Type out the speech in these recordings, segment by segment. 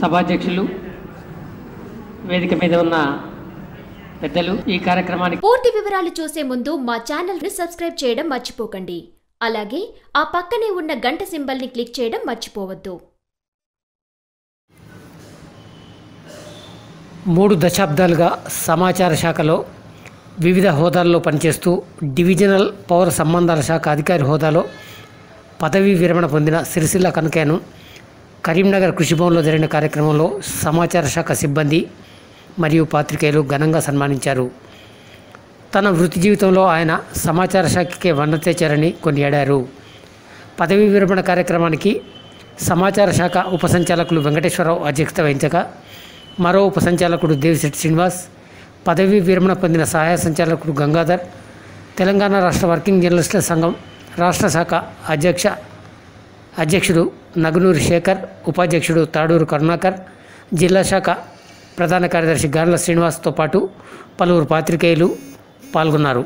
సభాధ్యక్షులు వేదిక మీద ఉన్న పెద్దలు ఈ కార్యక్రమానికి పూర్తి వివరాలు చూసే ముందు మా ఛానల్ ని సబ్స్క్రైబ్ చేయడం మర్చిపోకండి అలాగే ఆ పక్కనే ఉన్న గంట సింబల్ ని క్లిక్ చేయడం మర్చిపోవద్దు మూడు దశాబ్దాలుగా సమాచార శాఖలో వివిధ హోదాల్లో పనిచేస్తూ డివిజనల్ పౌర సంబంధాల శాఖ అధికారి హోదాలో పదవీ విరమణ పొందిన సిరిసిల్ల కనకయ్యను కరీంనగర్ కృషిభవన్లో జరిగిన కార్యక్రమంలో సమాచార శాఖ సిబ్బంది మరియు పాత్రికేయులు ఘనంగా సన్మానించారు తన వృత్తి జీవితంలో ఆయన సమాచార శాఖకే వన్న తెచ్చారని కొనియాడారు పదవీ విరమణ కార్యక్రమానికి సమాచార శాఖ ఉప సంచాలకులు వెంకటేశ్వరరావు అధ్యక్షత వహించగా మరో ఉప సంచాలకుడు దేవిశెట్టి శ్రీనివాస్ పదవీ విరమణ పొందిన సహాయ సంచాలకుడు గంగాధర్ తెలంగాణ రాష్ట్ర వర్కింగ్ జర్నలిస్టుల సంఘం రాష్ట్ర శాఖ అధ్యక్ష అధ్యక్షుడు నగునూరి శేఖర్ ఉపాధ్యక్షుడు తాడూరు కరుణాకర్ జిల్లా శాఖ ప్రధాన కార్యదర్శి గార్ల శ్రీనివాస్తో పాటు పలువురు పాత్రికేయులు పాల్గొన్నారు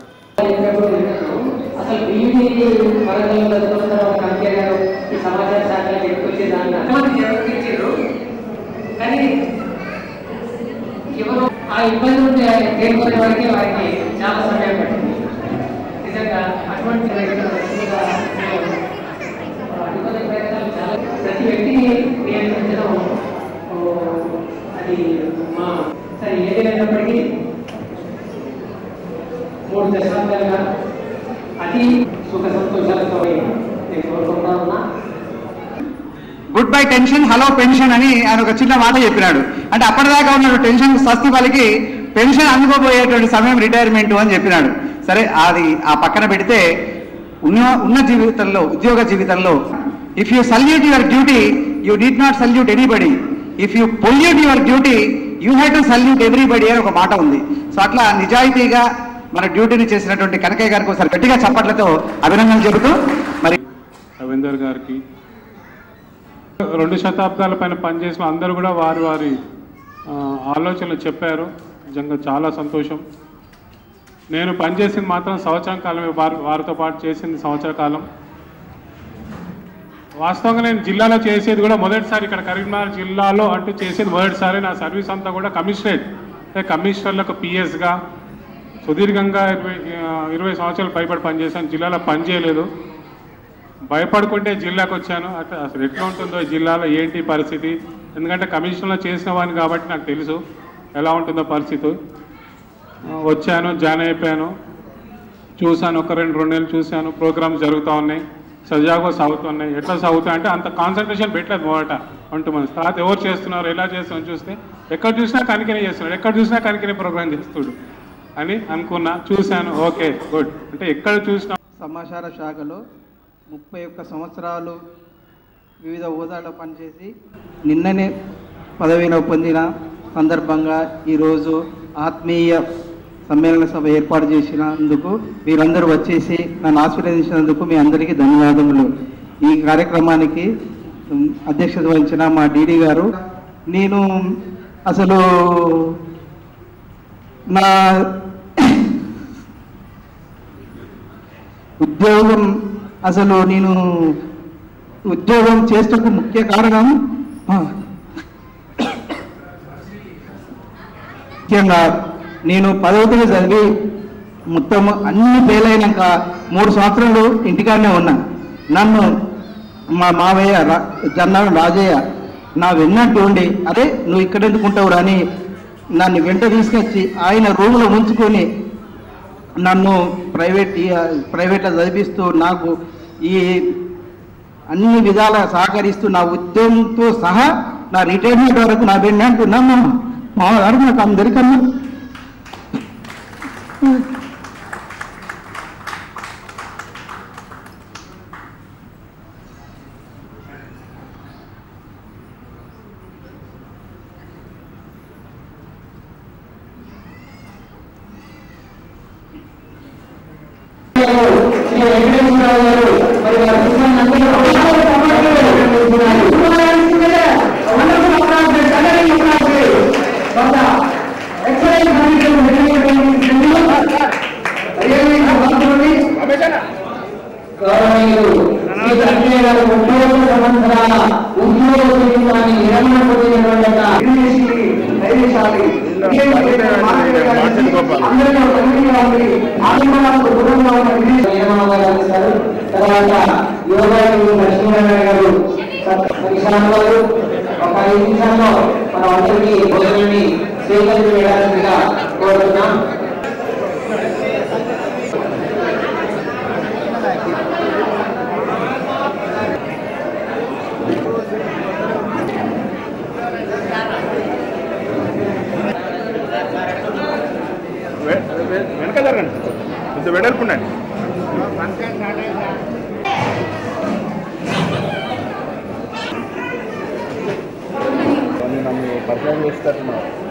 ఎవరు ఆ ఇబ్బంది ఉంటే తేరుకునే వారికి వారికి చాలా సమయం పట్టింది నిజంగా అటువంటి వ్యక్తులు ఎక్కువగా ఇబ్బంది ప్రయత్నాలు చాలా ప్రతి వ్యక్తిని నియంత్రించడం ఓ, అది మా సరే ఏదైనప్పటికీ మూడు దశాబ్దాలుగా అతి సుఖ సంతోషాలతో నేను కోరుకుంటా ఉన్నా goodbye tension hello pension అని ఆయన ఒక చిన్న మాట చెప్పినాడు అంటే అప్పటిదాకా ఉన్న టెన్షన్ స్వస్తి పలికి పెన్షన్ అందుకోబోయేటువంటి సమయం రిటైర్మెంట్ అని చెప్పినాడు సరే అది ఆ పక్కన పెడితే ఉన్న ఉన్న జీవితంలో ఉద్యోగ జీవితంలో if you salute your duty you need not salute anybody if you pollute your duty you have to salute everybody అని ఒక మాట ఉంది సో అట్లా నిజాయితీగా మన డ్యూటీని చేసినటువంటి కనకయ్య గారికి ఒకసారి గట్టిగా చప్పట్లతో అభినందనలు చెబుతూ మరి రవీందర్ గారికి రెండు శతాబ్దాల పైన పనిచేసిన అందరూ కూడా వారి వారి ఆ, ఆలోచనలు చెప్పారు నిజంగా చాలా సంతోషం నేను పనిచేసింది మాత్రం సంవత్సరం కాలమే వారి వారితో పాటు చేసింది సంవత్సర కాలం వాస్తవంగా నేను జిల్లాలో చేసేది కూడా మొదటిసారి ఇక్కడ కరీంనగర్ జిల్లాలో అంటే చేసేది మొదటిసారి నా సర్వీస్ అంతా కూడా కమిషనరేట్ అంటే కమిషనర్లకు పిఎస్గా సుదీర్ఘంగా ఇరవై ఆ, ఇరవై సంవత్సరాలు పైబడి పనిచేశాను జిల్లాలో పనిచేయలేదు భయపడుకుంటే జిల్లాకు వచ్చాను అంటే అసలు ఎట్లా ఉంటుందో ఈ జిల్లాలో ఏంటి పరిస్థితి ఎందుకంటే కమిషన్లో చేసిన వాడిని కాబట్టి నాకు తెలుసు ఎలా ఉంటుందో పరిస్థితి ఆ, వచ్చాను జాయిన్ అయిపోయాను చూశాను ఒక రెండు రెండు నెలలు చూశాను ప్రోగ్రామ్స్ జరుగుతూ ఉన్నాయి సజావుగా సాగుతున్నాయి ఎట్లా సాగుతాయి అంటే అంత కాన్సన్ట్రేషన్ పెట్టలేదు మొదట అంటూ మన తర్వాత ఎవరు చేస్తున్నారు ఎలా చేస్తున్నారు చూస్తే ఎక్కడ చూసినా కనికినే చేస్తున్నాడు ఎక్కడ చూసినా కనికినే ప్రోగ్రామ్ చేస్తుడు అని అనుకున్నా చూశాను ఓకే గుడ్ అంటే ఎక్కడ చూసినా సమాచార శాఖలో ముప్పై ఒక్క సంవత్సరాలు వివిధ హోదాలో పనిచేసి నిన్ననే పదవిలో పొందిన సందర్భంగా ఈరోజు ఆత్మీయ సమ్మేళన సభ ఏర్పాటు చేసినందుకు మీరందరూ వచ్చేసి నన్ను ఆశీర్వదించినందుకు మీ అందరికీ ధన్యవాదములు ఈ కార్యక్రమానికి ఉమ్, అధ్యక్షత వహించిన మా డీడీ గారు నేను అసలు నా ఉద్యోగం అసలు నేను ఉద్యోగం చేసేందుకు ముఖ్య కారణం ఆ, ముఖ్యంగా నేను పదవ తరగతి చదివి మొత్తం అన్ని ఫెయిల్ అయినాక మూడు సంవత్సరాలు ఇంటికాడనే ఉన్నా నన్ను మా మావయ్య రా జన్నాడు రాజయ్య నా వెన్నట్టు ఉండి అరే నువ్వు ఇక్కడ ఎందుకు ఉంటావు అని నన్ను వెంట తీసుకొచ్చి ఆయన రూమ్లో ఉంచుకొని నన్ను ప్రైవేట్ ప్రైవేట్లో చదివిస్తూ నాకు ఈ అన్ని విధాల సహకరిస్తూ నా ఉద్యమంతో సహా నా రిటైర్మెంట్ వరకు నా బిడ్డ అంటున్నాను మా వారు నాకు అందరికన్నా గౌరవనీయులు శ్రీ సంజయ్ గారు ముప్పై ఒక్క సంవత్సరాల ఉద్యోగ జీవితాన్ని విరమణ పొందినటువంటి యొక్క ధైర్యశీలి, ధైర్యశాలి. అందరిలో తల్లిగా ఉంది. ఆత్మలకు దూరంగా ఉన్న విదేశీ నియమాలు అందిస్తారు తర్వాత యోగా లక్ష్మీనారాయణ గారు నిమిషాలు గారు ఒక ఐదు నిమిషాల్లో మనం అందరికీ భోజనాన్ని స్వీకరించి వేయాల్సిందిగా కోరుతున్నాం వెనక జరగండి కొంచెం వెడల్పుండండి నన్ను పరిచయం చేస్తారు